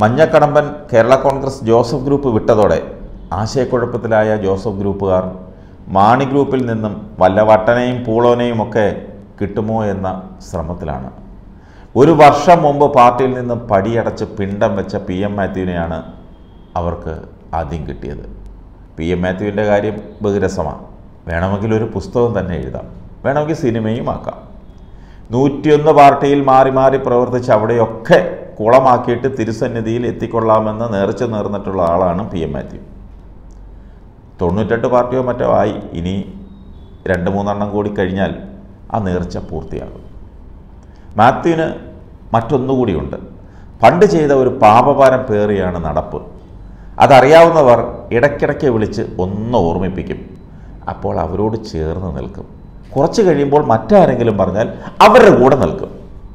Manjakkadamban Kerala Congress Joseph group വിട്ടതോടെ ആശയക്കുഴപ്പത്തിലായ ജോസഫ് ഗ്രൂപ്പുകാർ മാണി ഗ്രൂപ്പിൽ നിന്നും വല്ല വട്ടനെയും പൂളോനെയും ഒക്കെ കിട്ടുമോ എന്ന ശ്രമത്തിലാണ് ഒരു വർഷം മുമ്പ് പാർട്ടിയിൽ നിന്നും പടിയടച്ച് പിണ്ടം വെച്ച പി എം മാത്യുവിനെയാണ് അവർക്ക് ആദ്യം കിട്ടിയത് പി എം മാത്യുവിൻ്റെ കാര്യം ബഹുരസമാണ് വേണമെങ്കിൽ ഒരു പുസ്തകം തന്നെ എഴുതാം വേണമെങ്കിൽ സിനിമയും ആക്കാം നൂറ്റിയൊന്ന് പാർട്ടിയിൽ മാറി മാറി പ്രവർത്തിച്ച് അവിടെയൊക്കെ കുളമാക്കിയിട്ട് തിരുസന്നിധിയിൽ എത്തിക്കൊള്ളാമെന്ന് നേർച്ച നേർന്നിട്ടുള്ള ആളാണ് പി എം മാത്യു തൊണ്ണൂറ്റെട്ട് പാർട്ടിയോ മറ്റോ ആയി ഇനി രണ്ട് മൂന്നെണ്ണം കൂടി കഴിഞ്ഞാൽ ആ നേർച്ച പൂർത്തിയാകും മാത്യുവിന് മറ്റൊന്നുകൂടിയുണ്ട് പണ്ട് ചെയ്ത ഒരു പാപഭാരം പേറിയാണ് നടപ്പ് അതറിയാവുന്നവർ ഇടയ്ക്കിടയ്ക്ക് വിളിച്ച് ഒന്ന് ഓർമ്മിപ്പിക്കും അപ്പോൾ അവരോട് ചേർന്ന് നിൽക്കും കുറച്ച് കഴിയുമ്പോൾ മറ്റാരെങ്കിലും പറഞ്ഞാൽ അവരുടെ കൂടെ നിൽക്കും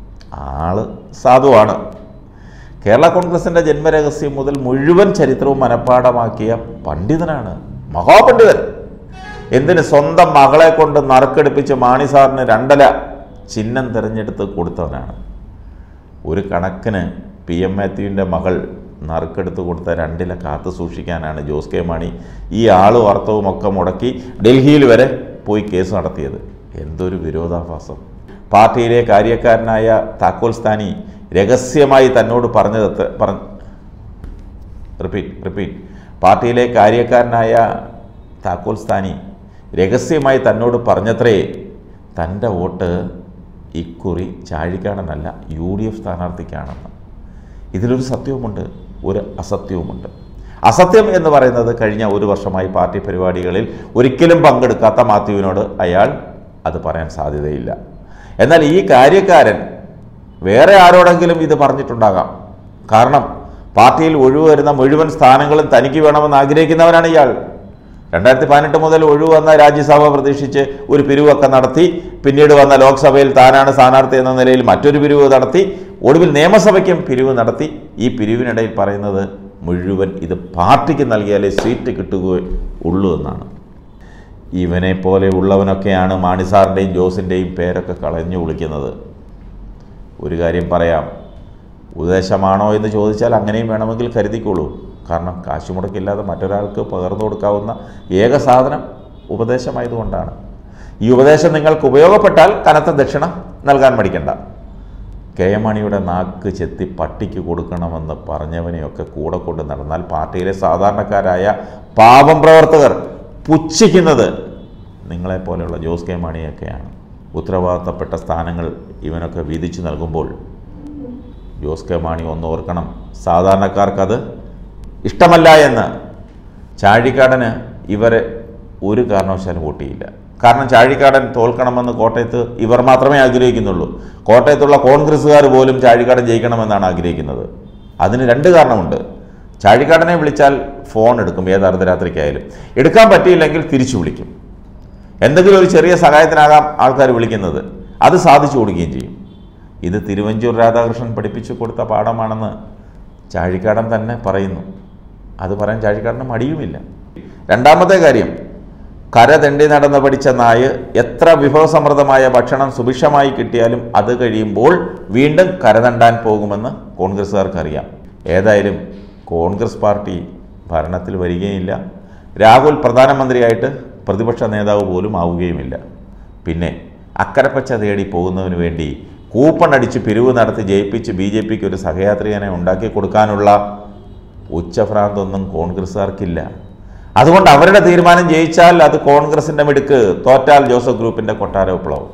ആള് സാധുവാണ് കേരള കോൺഗ്രസിൻ്റെ ജന്മരഹസ്യം മുതൽ മുഴുവൻ ചരിത്രവും മനഃപ്പാടമാക്കിയ പണ്ഡിതനാണ് മഹാപണ്ഡിതൻ എന്തിന് സ്വന്തം മകളെ കൊണ്ട് നറുക്കെടുപ്പിച്ച് മാണി സാറിന് രണ്ടല ചിഹ്നം തിരഞ്ഞെടുത്ത് കൊടുത്തവനാണ് ഒരു കണക്കിന് പി എം മാത്യുവിൻ്റെ മകൾ നറുക്കെടുത്ത് കൊടുത്ത രണ്ടില കാത്തു സൂക്ഷിക്കാനാണ് ജോസ് കെ മാണി ഈ ആളും അർത്ഥവും ഒക്കെ മുടക്കി ഡൽഹിയിൽ വരെ പോയി കേസ് നടത്തിയത് എന്തൊരു വിരോധാഭാസം പാർട്ടിയിലെ കാര്യക്കാരനായ താക്കോൽ സ്ഥാനി രഹസ്യമായി തന്നോട് പറഞ്ഞത് പറഞ്ഞ റിപ്പീറ്റ് റിപ്പീറ്റ് പാർട്ടിയിലെ കാര്യക്കാരനായ താക്കോൽ സ്ഥാനി രഹസ്യമായി തന്നോട് പറഞ്ഞത്രേ തൻ്റെ വോട്ട് ഇക്കുറി ചാഴിക്കാടനല്ല യു ഡി എഫ് സ്ഥാനാർത്ഥിക്കാണെന്ന് ഇതിലൊരു സത്യവുമുണ്ട് ഒരു അസത്യവുമുണ്ട് അസത്യം എന്ന് പറയുന്നത് കഴിഞ്ഞ ഒരു വർഷമായി പാർട്ടി പരിപാടികളിൽ ഒരിക്കലും പങ്കെടുക്കാത്ത മാത്യുവിനോട് അയാൾ അത് പറയാൻ സാധ്യതയില്ല എന്നാൽ ഈ കാര്യക്കാരൻ വേറെ ആരോടെങ്കിലും ഇത് പറഞ്ഞിട്ടുണ്ടാകാം കാരണം പാർട്ടിയിൽ ഒഴിവ് വരുന്ന മുഴുവൻ സ്ഥാനങ്ങളും തനിക്ക് വേണമെന്ന് ആഗ്രഹിക്കുന്നവനാണ് ഇയാൾ രണ്ടായിരത്തി പതിനെട്ട് മുതൽ ഒഴിവ് വന്ന രാജ്യസഭ പ്രതീക്ഷിച്ച് ഒരു പിരിവൊക്കെ നടത്തി പിന്നീട് വന്ന ലോക്സഭയിൽ താനാണ് സ്ഥാനാർത്ഥി എന്ന നിലയിൽ മറ്റൊരു പിരിവ് നടത്തി ഒടുവിൽ നിയമസഭയ്ക്കും പിരിവ് നടത്തി ഈ പിരിവിനിടയിൽ പറയുന്നത് മുഴുവൻ ഇത് പാർട്ടിക്ക് നൽകിയാലേ സീറ്റ് കിട്ടുകയുള്ളൂ എന്നാണ് ഇവനെ പോലെ ഉള്ളവനൊക്കെയാണ് മാണിസാറിൻ്റെയും ജോസിൻ്റെയും പേരൊക്കെ കളഞ്ഞു വിളിക്കുന്നത് ഒരു കാര്യം പറയാം ഉപദേശമാണോ എന്ന് ചോദിച്ചാൽ അങ്ങനെയും വേണമെങ്കിൽ കരുതിക്കോളൂ കാരണം കാശ് മുടക്കില്ലാതെ മറ്റൊരാൾക്ക് പകർന്നു കൊടുക്കാവുന്ന ഏക സാധനം ഉപദേശമായതുകൊണ്ടാണ് ഈ ഉപദേശം നിങ്ങൾക്ക് ഉപയോഗപ്പെട്ടാൽ കനത്ത ദക്ഷിണ നൽകാൻ മടിക്കണ്ട കെ എം മണിയുടെ നാക്ക് ചെത്തി പട്ടിക്ക് കൊടുക്കണമെന്ന് പറഞ്ഞവനെയൊക്കെ കൂടെ കൊണ്ട് നടന്നാൽ പാർട്ടിയിലെ സാധാരണക്കാരായ പാപം പ്രവർത്തകർ പുച്ഛിക്കുന്നത് നിങ്ങളെപ്പോലെയുള്ള ജോസ് കെ മാണിയൊക്കെയാണ് ഉത്തരവാദിത്തപ്പെട്ട സ്ഥാനങ്ങൾ ഇവനൊക്കെ വീതിച്ചു നൽകുമ്പോൾ ജോസ് കെ മാണി ഒന്ന് ഓർക്കണം സാധാരണക്കാർക്കത് ഇഷ്ടമല്ല എന്ന് ചാഴിക്കാടന് ഇവരെ ഒരു കാരണവശാലും വോട്ട് ചെയ്യില്ല കാരണം ചാഴിക്കാടൻ തോൽക്കണമെന്ന് കോട്ടയത്ത് ഇവർ മാത്രമേ ആഗ്രഹിക്കുന്നുള്ളൂ കോട്ടയത്തുള്ള കോൺഗ്രസ്സുകാർ പോലും ചാഴിക്കാടൻ ജയിക്കണമെന്നാണ് ആഗ്രഹിക്കുന്നത് അതിന് രണ്ട് കാരണമുണ്ട് ചാഴിക്കാടനെ വിളിച്ചാൽ ഫോൺ എടുക്കും ഏത് അർദ്ധരാത്രിക്കായാലും എടുക്കാൻ പറ്റിയില്ലെങ്കിൽ തിരിച്ചു വിളിക്കും എന്തെങ്കിലും ഒരു ചെറിയ സഹായത്തിനാകാം ആൾക്കാർ വിളിക്കുന്നത് അത് സാധിച്ചു കൊടുക്കുകയും ചെയ്യും ഇത് തിരുവഞ്ചൂർ രാധാകൃഷ്ണൻ പഠിപ്പിച്ചു കൊടുത്ത പാഠമാണെന്ന് ചാഴിക്കാടൻ തന്നെ പറയുന്നു അത് പറയാൻ ചാഴിക്കാടന് മടിയുമില്ല രണ്ടാമത്തെ കാര്യം കര തെണ്ടി നടന്ന് പഠിച്ച നായ് എത്ര വിഭവസമൃദ്ധമായ ഭക്ഷണം സുഭിക്ഷമായി കിട്ടിയാലും അത് കഴിയുമ്പോൾ വീണ്ടും കരതണ്ടാൻ പോകുമെന്ന് കോൺഗ്രസ്സുകാർക്കറിയാം ഏതായാലും കോൺഗ്രസ് പാർട്ടി ഭരണത്തിൽ വരികയില്ല രാഹുൽ പ്രധാനമന്ത്രിയായിട്ട് പ്രതിപക്ഷ നേതാവ് പോലും ആവുകയുമില്ല പിന്നെ അക്കരപ്പച്ച തേടി പോകുന്നതിന് വേണ്ടി കൂപ്പൺ അടിച്ച് പിരിവ് നടത്തി ജയിപ്പിച്ച് ബി ജെ പിക്ക് ഒരു സഹയാത്രികനെ ഉണ്ടാക്കി കൊടുക്കാനുള്ള ഉച്ചഭ്രാന്തൊന്നും കോൺഗ്രസ്സുകാർക്കില്ല അതുകൊണ്ട് അവരുടെ തീരുമാനം ജയിച്ചാൽ അത് കോൺഗ്രസിൻ്റെ മിടുക്ക് തോറ്റാൽ ജോസഫ് ഗ്രൂപ്പിൻ്റെ കൊട്ടാര വിപ്ലവം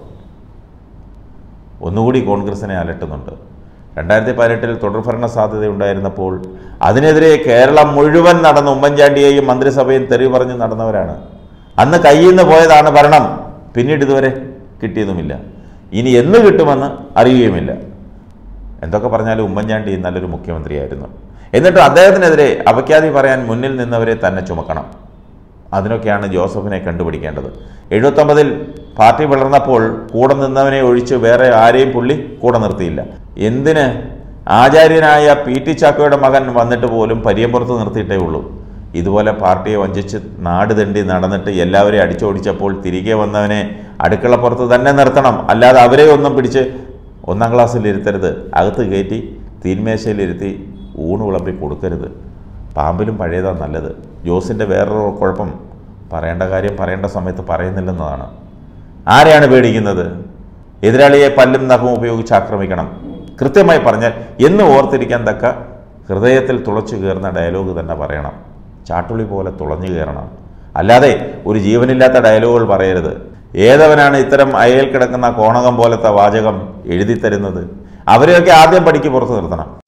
ഒന്നുകൂടി കോൺഗ്രസിനെ അലട്ടുന്നുണ്ട് രണ്ടായിരത്തി പതിനെട്ടിൽ തുടർഭരണ സാധ്യതയുണ്ടായിരുന്നപ്പോൾ അതിനെതിരെ കേരളം മുഴുവൻ നടന്ന ഉമ്മൻചാണ്ടിയെയും മന്ത്രിസഭയും തെറി പറഞ്ഞ് നടന്നവരാണ് അന്ന് കയ്യിൽ നിന്ന് പോയതാണ് ഭരണം പിന്നീട് ഇതുവരെ കിട്ടിയതുമില്ല ഇനി എന്ന് കിട്ടുമെന്ന് അറിയുകയുമില്ല എന്തൊക്കെ പറഞ്ഞാലും ഉമ്മൻചാണ്ടി നല്ലൊരു മുഖ്യമന്ത്രിയായിരുന്നു എന്നിട്ട് അദ്ദേഹത്തിനെതിരെ അപഖ്യാതി പറയാൻ മുന്നിൽ നിന്നവരെ തന്നെ ചുമക്കണം അതിനൊക്കെയാണ് ജോസഫിനെ കണ്ടുപിടിക്കേണ്ടത് എഴുപത്തൊമ്പതിൽ പാർട്ടി വളർന്നപ്പോൾ കൂടെ നിന്നവനെ ഒഴിച്ച് വേറെ ആരെയും പുള്ളി കൂടെ നിർത്തിയില്ല എന്തിന് ആചാര്യനായ പി ടി ചാക്കോയുടെ മകൻ വന്നിട്ട് പോലും പരിയമ്പുറത്ത് നിർത്തിയിട്ടേ ഉള്ളൂ ഇതുപോലെ പാർട്ടിയെ വഞ്ചിച്ച് നാട് തണ്ടി നടന്നിട്ട് എല്ലാവരെയും അടിച്ചോടിച്ചപ്പോൾ തിരികെ വന്നവനെ അടുക്കളപ്പുറത്ത് തന്നെ നിർത്തണം അല്ലാതെ അവരെ ഒന്നും പിടിച്ച് ഒന്നാം ക്ലാസ്സിൽ ഇരുത്തരുത് അകത്ത് കയറ്റി തീന്മേശയിലിരുത്തി ഊണ് വിളമ്പി കൊടുക്കരുത് പാമ്പിലും പഴയതാണ് നല്ലത് ജോസിൻ്റെ വേറൊരു കുഴപ്പം പറയേണ്ട കാര്യം പറയേണ്ട സമയത്ത് പറയുന്നില്ലെന്നതാണ് ആരെയാണ് പേടിക്കുന്നത് എതിരാളിയെ പല്ലും നഖവും ഉപയോഗിച്ച് ആക്രമിക്കണം കൃത്യമായി പറഞ്ഞാൽ എന്ന് ഓർത്തിരിക്കാൻ തക്ക ഹൃദയത്തിൽ തുളച്ചു കയറുന്ന ഡയലോഗ് തന്നെ പറയണം ചാട്ടുളി പോലെ തുളഞ്ഞു കയറണം അല്ലാതെ ഒരു ജീവനില്ലാത്ത ഡയലോഗുകൾ പറയരുത് ഏതവനാണ് ഇത്തരം അയൽ കിടക്കുന്ന കോണകം പോലത്തെ വാചകം എഴുതി തരുന്നത് അവരെയൊക്കെ ആദ്യം പടിക്ക് പുറത്ത് നിർത്തണം